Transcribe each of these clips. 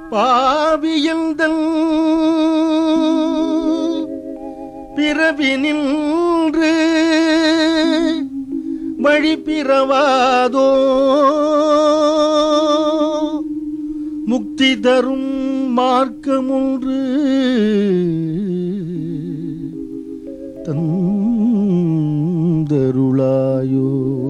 பாவியந்தன் பிறவி நின்று வழி பிறவாதோ முக்தி தரும் மார்க்கமொன்று தந்தருளாயோ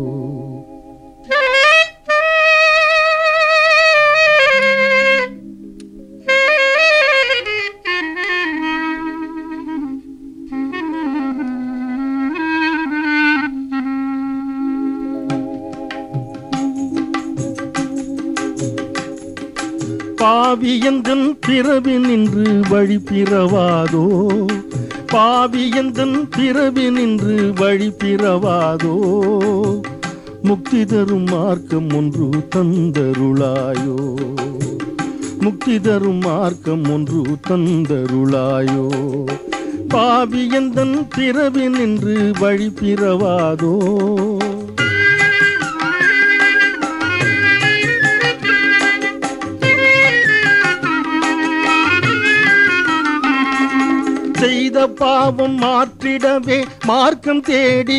பாவியந்தன் பிறவி நின்று வழி பிறவாதோ பாவியந்தன் பிறவி நின்று வழி பிறவாதோ முக்தி தரும் மார்க்கம் ஒன்று தந்தருளாயோ முக்தி தரும் மார்க்கம் ஒன்று தந்தருளாயோ பாவியந்தன் பிறவி நின்று வழி பிறவாதோ செய்த பாவம் மாற்றிடவே மார்க்கம் தேடி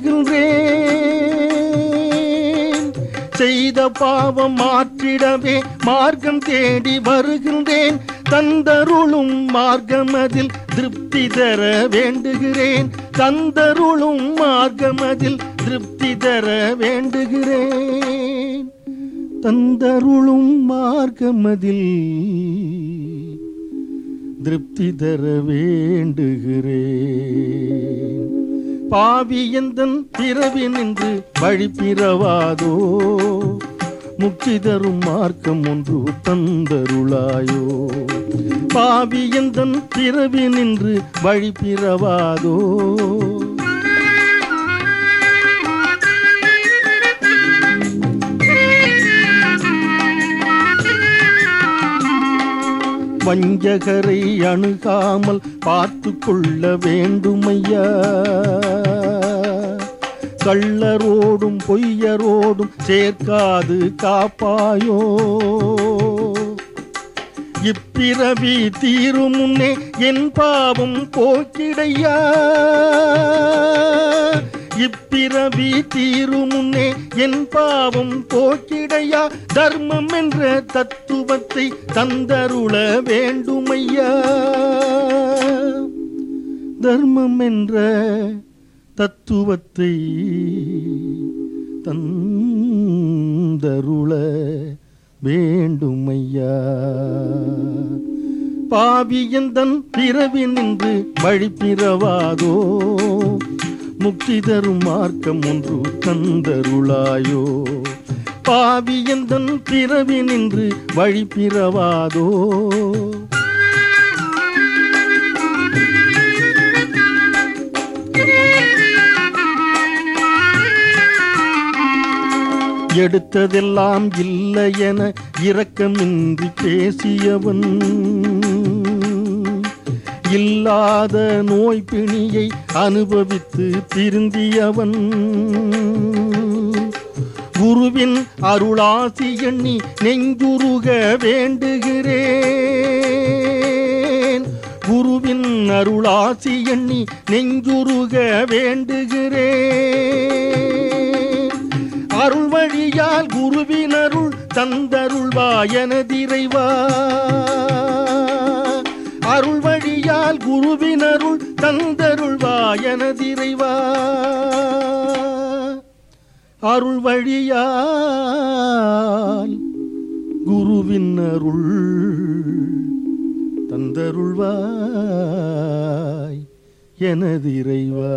வருகின்றேன் செய்த பாவம் மாற்றிடவே மார்க்கம் தேடி வருகின்றேன் தந்தருளும் மார்க்கமதில் திருப்தி தர வேண்டுகிறேன் தந்தருளும் மார்க்கமதில் திருப்தி தர வேண்டுகிறேன் தந்தருளும் மார்க்கமதில் திருப்தி தர வேண்டுகிறேன் பாவியந்தன் பிறவி நின்று வழி பிறவாதோ முக்தி தரும் மார்க்கம் ஒன்று தந்தருளாயோ பாவியந்தன் பிறவி நின்று வழி பிறவாதோ வஞ்சகரை அணுகாமல் பார்த்து கொள்ள வேண்டுமையா கள்ளரோடும் பொய்யரோடும் சேர்க்காது காப்பாயோ இப்பிறவி தீரும் முன்னே என் பாவம் போக்கிடையா இப்பிறவி தீரும் முன்னே என் பாவம் போக்கிடையா தர்மம் என்ற தத்துவத்தை தந்தருள வேண்டுமையா தர்மம் என்ற தத்துவத்தை தந்தருள வேண்டுமையா பாவியந்தன் பிறவி நின்று வழி பிறவாதோ முக்தி தரும் மார்க்கம் ஒன்று தந்தருளாயோ பாவியந்தன் பிறவி நின்று வழி பிறவாதோ எடுத்ததெல்லாம் இல்லை என இரக்கமின்றி பேசியவன் இல்லாத நோய் பிணியை அனுபவித்து திருந்தியவன் குருவின் அருளாசி எண்ணி நெஞ்சுருக வேண்டுகிறேன் குருவின் அருளாசி எண்ணி நெஞ்சுருக வேண்டுகிறேன் அருள் வழியால் குருவின் அருள் தந்தருள்வா எனதிரைவா அருள் வழியால் குருவின் அருள் தந்தருள்வா எனதிரைவா அருள் வழியால் குருவின் அருள் தந்தருள்வாய் எனதிரைவா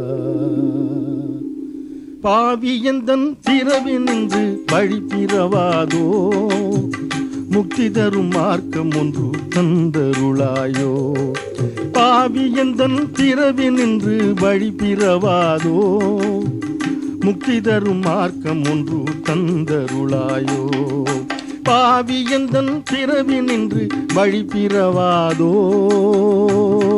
பாவியந்தன் பிறவி நின்று வழி பிறவாதோ முக்தி தரும் மார்க்கம் ஒன்று தந்தருளாயோ பாவியந்தன் பிறவி நின்று வழி பிறவாதோ முக்தி தரும் மார்க்கம் ஒன்று தந்தருளாயோ பாவியந்தன் பிறவி நின்று வழி பிறவாதோ